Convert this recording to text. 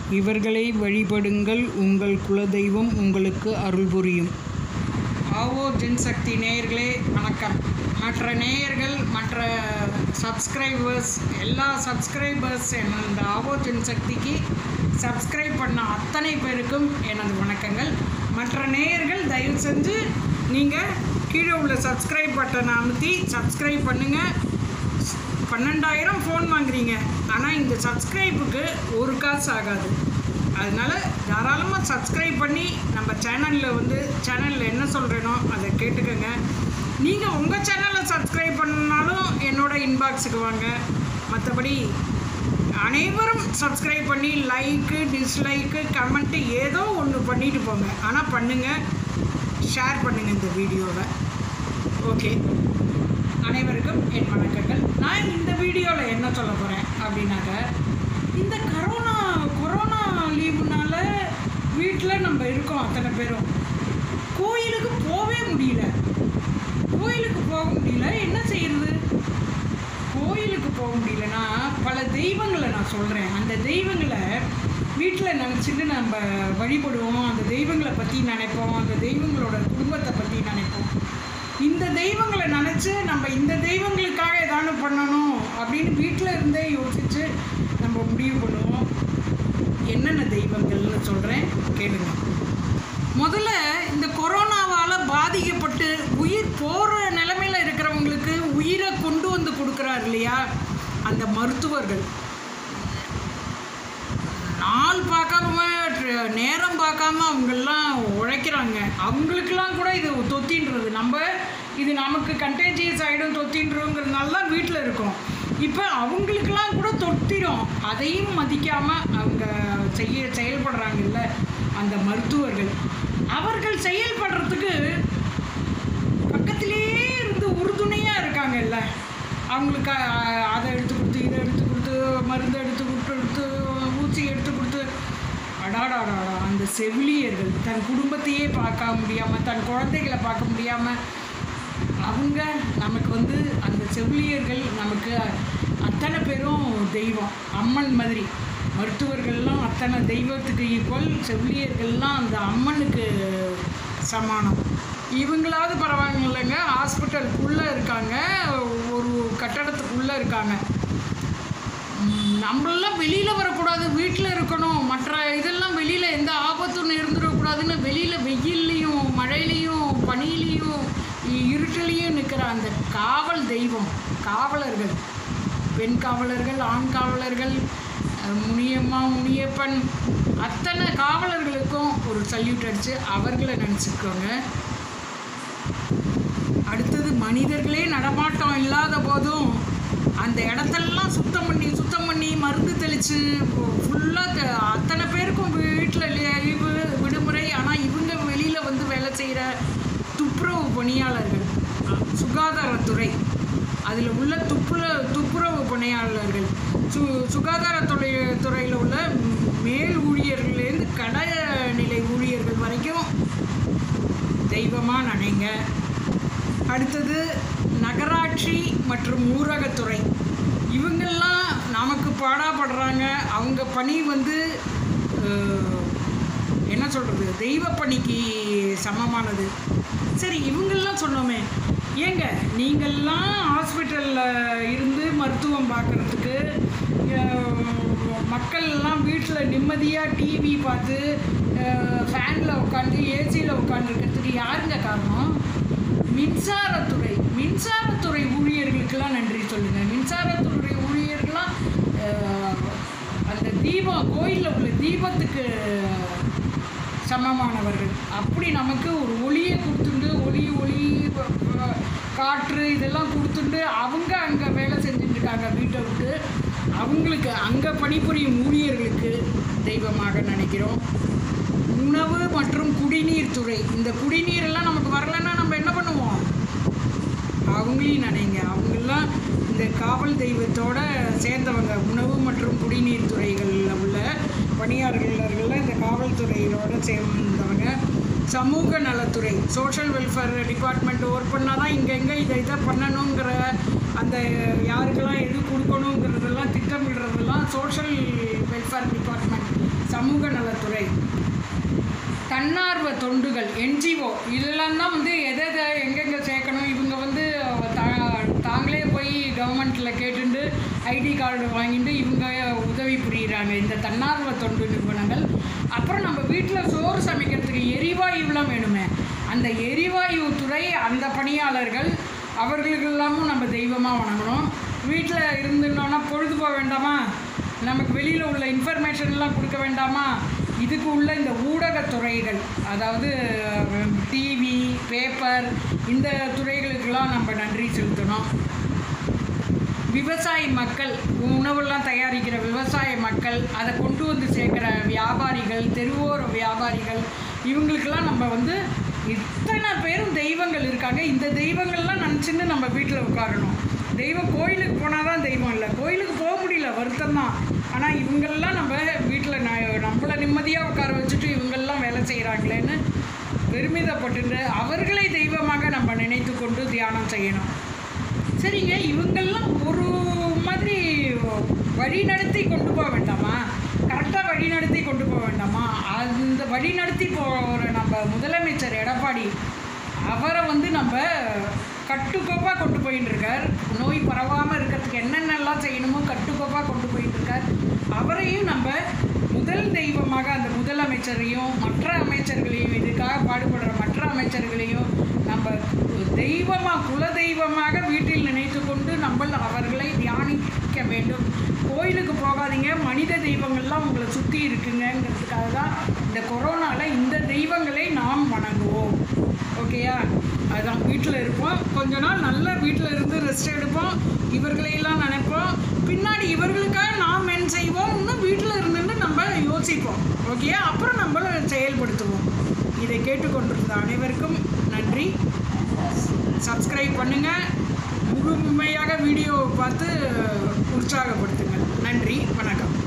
இவர்களை வழிபடுங்கள் உங்கள் குலதெய்வம் உங்களுக்கு அருள் புரியும் ஆவோ ஜென்சக்தி நேயர்களே வணக்கம் மற்ற நேயர்கள் மற்ற சப்ஸ்கிரைபர்ஸ் எல்லா சப்ஸ்கிரைபர்ஸ் இந்த ஆவோ ஜென்சக்திக்கு சப்ஸ்கிரைப் பண்ண அத்தனை பேருக்கும் எனது வணக்கங்கள் மற்ற நேயர்கள் தயவு செஞ்சு நீங்கள் கீழே உள்ள சப்ஸ்கிரைப் பட்டனை அமுத்தி சப்ஸ்கிரைப் பண்ணுங்கள் பன்னெண்டாயிரம் ஃபோன் வாங்குறீங்க ஆனால் இந்த சப்ஸ்கிரைபுக்கு ஒரு காசு ஆகாது அதனால் தாராளமாக சப்ஸ்கிரைப் பண்ணி நம்ம சேனலில் வந்து சேனலில் என்ன சொல்கிறேனோ அதை கேட்டுக்கோங்க நீங்கள் உங்கள் சேனலை சப்ஸ்கிரைப் பண்ணாலும் என்னோட இன்பாக்ஸுக்கு வாங்க மற்றபடி அனைவரும் சப்ஸ்கிரைப் பண்ணி லைக்கு டிஸ்லைக்கு கமெண்ட்டு ஏதோ ஒன்று பண்ணிட்டு போங்க ஆனால் பண்ணுங்கள் ஷேர் பண்ணுங்கள் இந்த வீடியோவை ஓகே அனைவருக்கும் என் வணக்கங்கள் நான் இந்த வீடியோவில் என்ன சொல்ல போகிறேன் அப்படின்னாக்க இந்த கரோனா கொரோனா லீவுனால வீட்டில் நம்ம இருக்கோம் அத்தனை பேரும் கோயிலுக்கு போகவே முடியல கோயிலுக்கு போக முடியல என்ன செய்யறது கோயிலுக்கு போக முடியலன்னா பல தெய்வங்களை நான் சொல்கிறேன் அந்த தெய்வங்களை வீட்டில் நினச்சிட்டு நம்ம வழிபடுவோம் அந்த தெய்வங்களை பற்றி நினைப்போம் அந்த தெய்வங்களோட குடும்பத்தை பற்றி நினைப்போம் இந்த தெய்வங்களை நினச்சி நம்ம இந்த தெய்வங்களுக்காக ஏதாவது பண்ணணும் அப்படின்னு வீட்டில் இருந்தே யோசித்து நம்ம முடிவு பண்ணுவோம் என்னென்ன தெய்வங்கள்னு சொல்கிறேன் கேளுங்க முதல்ல இந்த கொரோனாவால் பாதிக்கப்பட்டு உயிர் போகிற நிலமையில் இருக்கிறவங்களுக்கு உயிரை கொண்டு வந்து கொடுக்குறாரு இல்லையா அந்த மருத்துவர்கள் நாள் பார்க்காம ட்ர- நேரம் பார்க்காம அவங்கெல்லாம் உழைக்கிறாங்க அவங்களுக்கெல்லாம் கூட இது தொத்தின்றது நம்ம இது நமக்கு கண்டேஜியஸ் ஆகிடும் தொத்தின்றோங்கிறதுனால தான் வீட்டில் இருக்கோம் இப்போ அவங்களுக்கெல்லாம் கூட தொத்திடும் அதையும் மதிக்காமல் அவங்க செய்ய செயல்படுறாங்கல்ல அந்த மருத்துவர்கள் அவர்கள் செயல்படுறதுக்கு பக்கத்திலேயே இருந்து உறுதுணையாக இருக்காங்கல்ல அவங்களுக்கு அஹ், அதை எடுத்து கொடுத்து இதை எடுத்து கொடுத்து மருந்து எடுத்து கொடுத்து கொடுத்து ஊசி எடுத்து கொடுத்து அடாடாடாடா அந்த செவிலியர்கள் தன் குடும்பத்தையே பார்க்க முடியாமல் தன் குழந்தைகளை பார்க்க முடியாமல் அவங்க நமக்கு வந்து அந்த செவிலியர்கள் நமக்கு அத்தனை பேரும் தெய்வம் அம்மன் மாதிரி மருத்துவர்கள்லாம் அத்தனை தெய்வத்துக்கு ஈக்குவல் செவிலியர்கள்லாம் அந்த அம்மனுக்கு சமானம் இவங்களாவது பரவாயில்லைங்க ஹாஸ்பிட்டலுக்குள்ளே இருக்காங்க ஒரு கட்டடத்துக்குள்ளே இருக்காங்க ம், நம்மளெல்லாம் வெளியில் வரக்கூடாது வீட்டில் இருக்கணும் மற்ற இதெல்லாம் வெளியில் எந்த ஆபத்தும் இருந்துடக்கூடாதுன்னு வெளியில் வெயில்லையும் மழையிலையும் பனியிலையும் இ- இருட்டிலையும் நிற்கிற அந்த காவல் தெய்வம் காவலர்கள் பெண் காவலர்கள் ஆண் காவலர்கள் அஹ், முனியம்மா முனியப்பன் அத்தனை காவலர்களுக்கும் ஒரு சல்யூட் அடித்து அவர்களை நினச்சிக்கோங்க அடுத்தது மனிதர்களே நடமாட்டம் இல்லாத போதும் அந்த இடத்தெல்லாம் சுத்தம் பண்ணி சுத்தம் பண்ணி மருந்து தெளித்து ஃபுல்லாக அத்தனை பேருக்கும் வீட்டில் லீவு விடுமுறை ஆனால் இவங்க வெளியில் வந்து வேலை செய்கிற துப்புரவு பணியாளர்கள் அஹ், சுகாதாரத்துறை அதில் உள்ள துப்புர துப்புரவு பணியாளர்கள் சு சுகாதாரத்துறை துறையில் உள்ள மேல் ஊழியர்கள்லேருந்து கடைநிலை ஊழியர்கள் வரைக்கும் தெய்வமாக நினைங்க அடுத்தது நகராட்சி மற்றும் ஊரகத்துறை இவங்கெல்லாம் நமக்கு பாடாப்படுறாங்க அவங்க பணி வந்து அஹ், என்ன சொல்கிறது தெய்வ பணிக்கு சமமானது சரி இவங்கெல்லாம் சொன்னோமே ஏங்க நீங்கள்லாம் ஹாஸ்பிட்டலில் இருந்து மருத்துவம் பார்க்குறதுக்கு மக்கள் எல்லாம் வீட்டில் நிம்மதியாக டிவி பார்த்து ஃபேனில் உட்காந்து ஏசியில் உட்காந்துருக்கிறதுக்கு யாருங்க காரணம் மின்சாரத்துறை மின்சாரத்துறை ஊழியர்களுக்கெல்லாம் நன்றி சொல்லுங்கள் மின்சாரத்துறை ஊழியர்கள்லாம் அஹ், அந்த தீபம் கோயிலில் உள்ள தீபத்துக்கு சமமானவர்கள் அப்படி நமக்கு ஒரு ஒளியை கொடுத்துட்டு ஒளி ஒளி ப- ப- காற்று இதெல்லாம் கொடுத்துட்டு அவங்க அங்கே வேலை செஞ்சுட்டு இருக்காங்க வீட்டை விட்டு அவங்களுக்கு அங்கே பணிபுரியும் ஊழியர்களுக்கு தெய்வமாக நினைக்கிறோம் உணவு மற்றும் குடிநீர் துறை இந்த குடிநீர் எல்லாம் நமக்கு வரலைன்னா நம்ம என்ன பண்ணுவோம் அவங்களையும் நினைங்க அவங்கெல்லாம் இந்த காவல் தெய்வத்தோட சேர்ந்தவங்க உணவு மற்றும் குடிநீர் துறைகளில் உள்ள பணியாளர்களில் இந்த காவல்துறையோட சேர்ந்தவங்க சமூக நலத்துறை சோஷியல் வெல்ஃபேர் டிபார்ட்மெண்ட் ஒர்க் பண்ணால் தான் இங்கே எங்கே இதை இதை பண்ணணுங்கிற அந்த யாருக்கெல்லாம் எது கொடுக்கணுங்கிறதெல்லாம் திட்டமிடுறதெல்லாம் சோஷியல் வெல்ஃபேர் டிபார்ட்மெண்ட் சமூக சமூக நலத்துறை தன்னார்வ தொண்டுகள் என்ஜிஓ இதெல்லாம் தான் வந்து எதை எதை எங்கெங்கே சேர்க்கணும் இவங்க வந்து தா தாங்களே போய் கவர்மெண்ட்டில் கேட்டுட்டு ஐடி கார்டு வாங்கிட்டு இவங்க உதவி புரியுறாங்க இந்த தன்னார்வ தொண்டு நிறுவனங்கள் அப்புறம் நம்ம வீட்டில் சோறு சமைக்கிறதுக்கு எரிவாயுலாம் வேணுமே அந்த எரிவாயு துறை அந்த பணியாளர்கள் அவர்களுக்கெல்லாமும் நம்ம தெய்வமாக வணங்கணும் வீட்டில் இருந்துட்டோன்னா பொழுது போக வேண்டாமா நமக்கு வெளியில் உள்ள இன்ஃபர்மேஷன்லாம் கொடுக்க வேண்டாமா இதுக்கு உள்ள இந்த ஊடகத் துறைகள் அதாவது டிவி பேப்பர் இந்த துறைகளுக்கெல்லாம் நம்ம நன்றி செலுத்தணும் விவசாய மக்கள் உணவெல்லாம் தயாரிக்கிற விவசாய மக்கள் அதை கொண்டு வந்து சேர்க்குற வியாபாரிகள் தெருவோர வியாபாரிகள் இவங்களுக்கெல்லாம் நம்ம வந்து இத்தனை பேரும் தெய்வங்கள் இருக்காங்க இந்த தெய்வங்கள்லாம் நினச்சின்னு நம்ம வீட்டில் உட்காரணும் தெய்வம் கோயிலுக்கு போனால் தான் தெய்வம் இல்லை கோயிலுக்கு போக முடியல வருத்தம் தான் ஆனால் இவங்கெல்லாம் நம்ம வீட்டில் நான் நம்மளை நிம்மதியாக உட்கார வச்சுட்டு இவங்கெல்லாம் வேலை செய்கிறாங்களேன்னு பெருமிதப்பட்டு அவர்களை தெய்வமாக நம்ம நினைத்து கொண்டு தியானம் செய்யணும் சரிங்க இவங்கெல்லாம் ஒரு மாதிரி வழி நடத்தி கொண்டு போக வேண்டாமா கரெக்டாக வழி நடத்தி கொண்டு போக வேண்டாமா அந்த வழி நடத்தி போகிற நம்ம முதலமைச்சர் எடப்பாடி அவரை வந்து நம்ம கட்டுக்கோப்பாக கொண்டு போயின்னு இருக்கார் நோய் பரவாமல் இருக்கிறதுக்கு என்னென்னலாம் செய்யணுமோ கட்டுக்கோப்பாக கொண்டு போயிட்டு இருக்கார் அவரையும் நம்ம முதல் தெய்வமாக அந்த முதலமைச்சரையும் மற்ற அமைச்சர்களையும் இதுக்காக பாடுபடுற மற்ற அமைச்சர்களையும் நம்ம தெய்வமாக குல தெய்வமாக வீட்டில் நினைத்து கொண்டு நம்ம அவர்களை தியானிக்க வேண்டும் கோயிலுக்கு போகாதீங்க மனித தெய்வங்கள்லாம் உங்களை சுற்றி இருக்குங்கிறதுக்காக தான் இந்த கொரோனாவில் இந்த தெய்வங்களை நாம் வணங்குவோம் ஓகேயா அதுதான் வீட்டில் இருப்போம் கொஞ்ச நாள் நல்லா வீட்டில் இருந்து ரெஸ்ட் எடுப்போம் இவர்களையெல்லாம் நினைப்போம் பின்னாடி இவர்களுக்காக நாம் என்ன செய்வோம் இன்னும் வீட்டில் இருந்துட்டு நம்ம யோசிப்போம் ஓகே அப்புறம் நம்ம செயல்படுத்துவோம் இதை கேட்டுக்கொண்டிருந்த அனைவருக்கும் நன்றி சப்ஸ்கிரைப் பண்ணுங்கள் முழுமையாக வீடியோவை பார்த்து உற்சாகப்படுத்துங்கள் நன்றி வணக்கம்